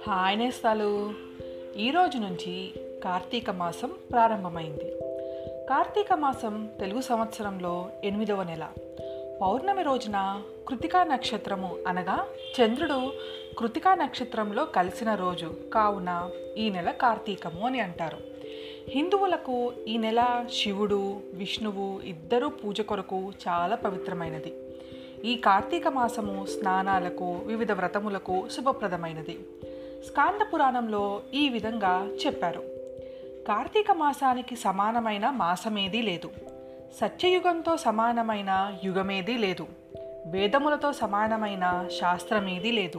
hi నేస్తాలు ఈరోజు నుంచి కార్తీక మాసం ప్రారంభమైంది కార్తీక మాసం తెలుగు సంవత్సరంలో ఎనిమిదవ నెల పౌర్ణమి రోజున కృతికా నక్షత్రము అనగా చంద్రుడు కృతికా నక్షత్రంలో కలిసిన రోజు కావున ఈ నెల కార్తీకము అని అంటారు హిందువులకు ఈ నెల శివుడు విష్ణువు ఇద్దరూ పూజ కొరకు చాలా పవిత్రమైనది ఈ కార్తీక మాసము స్నానాలకు వివిధ వ్రతములకు శుభప్రదమైనది స్కాంద పురాణంలో ఈ విధంగా చెప్పారు కార్తీక మాసానికి సమానమైన మాసమేదీ లేదు సత్యయుగంతో సమానమైన యుగమేదీ లేదు వేదములతో సమానమైన శాస్త్రమేదీ లేదు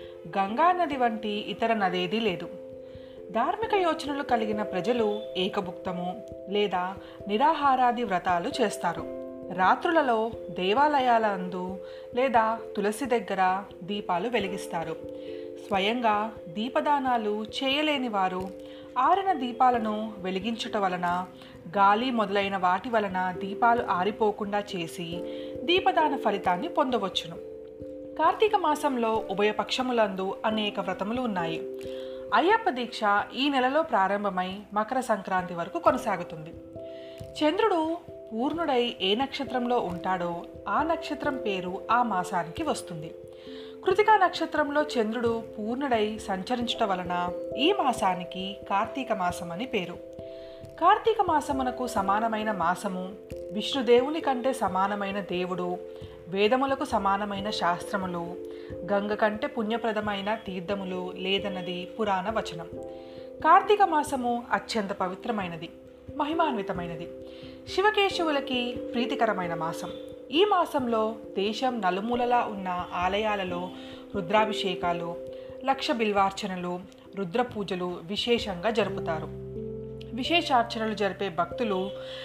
గంగా నది వంటి ఇతర నదేదీ లేదు ధార్మిక యోచనలు కలిగిన ప్రజలు ఏకభుక్తము లేదా నిరాహారాది వ్రతాలు చేస్తారు రాత్రులలో దేవాలయాలందు లేదా తులసి దగ్గర దీపాలు వెలిగిస్తారు స్వయంగా దీపదానాలు చేయలేని వారు ఆరిన దీపాలను వెలిగించుట వలన గాలి మొదలైన వాటి వలన దీపాలు ఆరిపోకుండా చేసి దీపదాన ఫలితాన్ని పొందవచ్చును కార్తీక మాసంలో ఉభయపక్షములందు అనేక వ్రతములు ఉన్నాయి అయ్యప్ప దీక్ష ఈ నెలలో ప్రారంభమై మకర సంక్రాంతి వరకు కొనసాగుతుంది చంద్రుడు పూర్ణుడై ఏ నక్షత్రంలో ఉంటాడో ఆ నక్షత్రం పేరు ఆ మాసానికి వస్తుంది కృతికా నక్షత్రంలో చంద్రుడు పూర్ణుడై సంచరించట వలన ఈ మాసానికి కార్తీక మాసం అని పేరు కార్తీక మాసమునకు సమానమైన మాసము విష్ణుదేవుని కంటే సమానమైన దేవుడు వేదములకు సమానమైన శాస్త్రములు గంగ కంటే పుణ్యప్రదమైన తీర్థములు లేదన్నది పురాణ వచనం కార్తీక మాసము అత్యంత పవిత్రమైనది మహిమాన్వితమైనది శివకేశవులకి ప్రీతికరమైన మాసం ఈ మాసంలో దేశం నలుమూలలా ఉన్న ఆలయాలలో రుద్రాభిషేకాలు లక్ష బిల్వార్చనలు రుద్ర పూజలు విశేషంగా జరుపుతారు విశేషార్చనలు జరిపే భక్తులు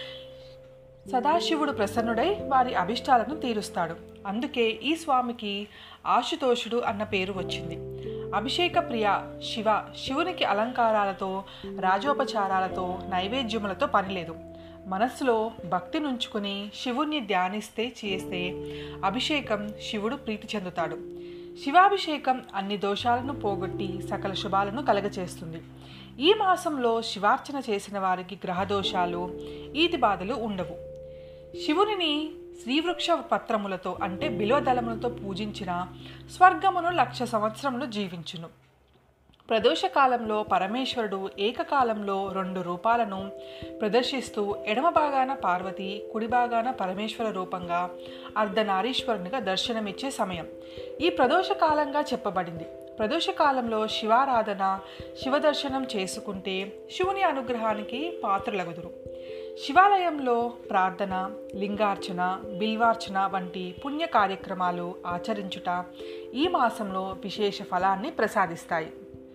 సదాశివుడు ప్రసన్నుడై వారి అభిష్టాలను తీరుస్తాడు అందుకే ఈ స్వామికి ఆశుతోషుడు అన్న పేరు వచ్చింది అభిషేక ప్రియ శివ శివునికి అలంకారాలతో రాజోపచారాలతో నైవేద్యములతో పనిలేదు మనస్సులో భక్తి నుంచుకుని శివుణ్ణి ధ్యానిస్తే చేస్తే అభిషేకం శివుడు ప్రీతి చెందుతాడు శివాభిషేకం అన్ని దోషాలను పోగొట్టి సకల శుభాలను కలగచేస్తుంది ఈ మాసంలో శివార్చన చేసిన వారికి గ్రహదోషాలు ఈతి బాధలు ఉండవు శివునిని శ్రీవృక్ష పత్రములతో అంటే బిలోదళములతో పూజించిన స్వర్గమును లక్ష సంవత్సరములు జీవించును ప్రదోషకాలంలో పరమేశ్వరుడు ఏకకాలంలో రెండు రూపాలను ప్రదర్శిస్తూ ఎడమ భాగాన పార్వతి కుడి భాగాన పరమేశ్వర రూపంగా అర్ధనారీశ్వరునిగా దర్శనమిచ్చే సమయం ఈ ప్రదోషకాలంగా చెప్పబడింది ప్రదోషకాలంలో శివారాధన శివదర్శనం చేసుకుంటే శివుని అనుగ్రహానికి పాత్రలగుదురు శివాలయంలో ప్రార్థన లింగార్చన బిల్వార్చన వంటి పుణ్య కార్యక్రమాలు ఆచరించుట ఈ మాసంలో విశేష ఫలాన్ని ప్రసాదిస్తాయి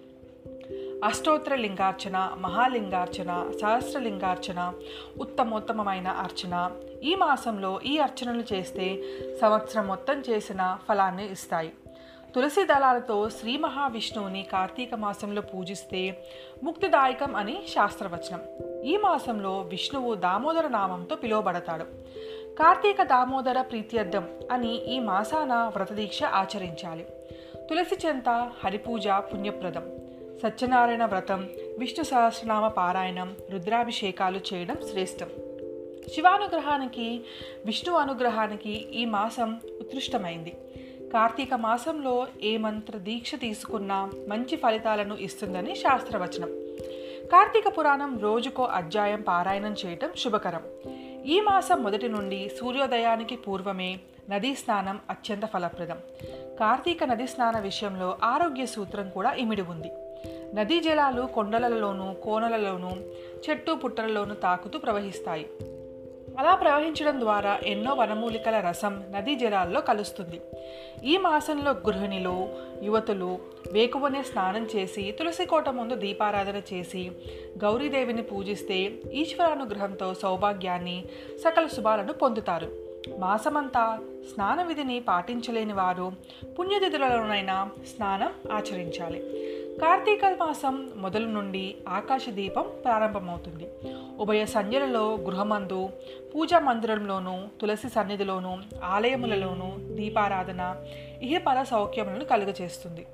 అష్టోత్తర లింగార్చన మహాలింగార్చన సహస్రలింగార్చన ఉత్తమోత్తమమైన అర్చన ఈ మాసంలో ఈ అర్చనలు చేస్తే సంవత్సరం మొత్తం చేసిన ఫలాన్ని ఇస్తాయి తులసి దళాలతో శ్రీ మహావిష్ణువుని కార్తీక మాసంలో పూజిస్తే ముక్తిదాయకం అని శాస్త్రవచనం ఈ మాసంలో విష్ణువు దామోదర నామంతో పిలువబడతాడు కార్తీక దామోదర ప్రీత్యర్థం అని ఈ మాసాన వ్రతదీక్ష ఆచరించాలి తులసి చెంత హరిపూజ పుణ్యప్రదం సత్యనారాయణ వ్రతం విష్ణు సహస్రనామ పారాయణం రుద్రాభిషేకాలు చేయడం శ్రేష్టం శివానుగ్రహానికి విష్ణు అనుగ్రహానికి ఈ మాసం ఉత్కృష్టమైంది కార్తీక మాసంలో ఏ మంత్ర దీక్ష తీసుకున్నా మంచి ఫలితాలను ఇస్తుందని శాస్త్రవచనం కార్తీక పురాణం రోజుకో అధ్యాయం పారాయణం చేయటం శుభకరం ఈ మాసం మొదటి నుండి సూర్యోదయానికి పూర్వమే నదీ స్నానం అత్యంత ఫలప్రదం కార్తీక నది స్నాన విషయంలో ఆరోగ్య సూత్రం కూడా ఇమిడి ఉంది నదీ జలాలు కొండలలోనూ కోనలలోనూ చెట్టు పుట్టలలోనూ తాకుతూ ప్రవహిస్తాయి అలా ప్రవహించడం ద్వారా ఎన్నో వనమూలికల రసం నదీ జలాల్లో కలుస్తుంది ఈ మాసంలో గృహిణులు యువతులు వేకువనే స్నానం చేసి తులసి కోట ముందు దీపారాధన చేసి గౌరీదేవిని పూజిస్తే ఈశ్వరానుగ్రహంతో సౌభాగ్యాన్ని సకల శుభాలను పొందుతారు మాసమంతా స్నాన విధిని పాటించలేని వారు పుణ్యతిథులలోనైనా స్నానం ఆచరించాలి కార్తీక మాసం మొదలు నుండి ఆకాశ దీపం ప్రారంభమవుతుంది ఉభయ సంధ్యలలో గృహమందు పూజా మందిరంలోనూ తులసి సన్నిధిలోనూ ఆలయములలోనూ దీపారాధన ఇహపర సౌఖ్యములను కలుగచేస్తుంది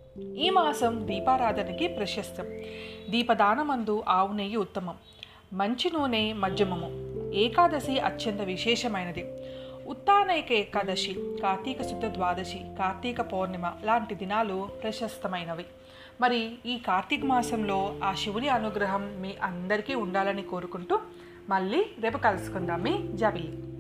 ఈ మాసం దీపారాధనకి ప్రశస్తం దీపదానమందు ఆవు నెయ్యి ఉత్తమం మంచి నూనె మధ్యమము ఏకాదశి అత్యంత విశేషమైనది ఉత్తానైక ఏకాదశి కార్తీక శుద్ధ ద్వాదశి కార్తీక పౌర్ణిమ లాంటి దినాలు ప్రశస్తమైనవి మరి ఈ కార్తీక మాసంలో ఆ శివుని అనుగ్రహం మీ అందరికీ ఉండాలని కోరుకుంటూ మళ్ళీ రేపు కలుసుకుందాం మీ జబిలి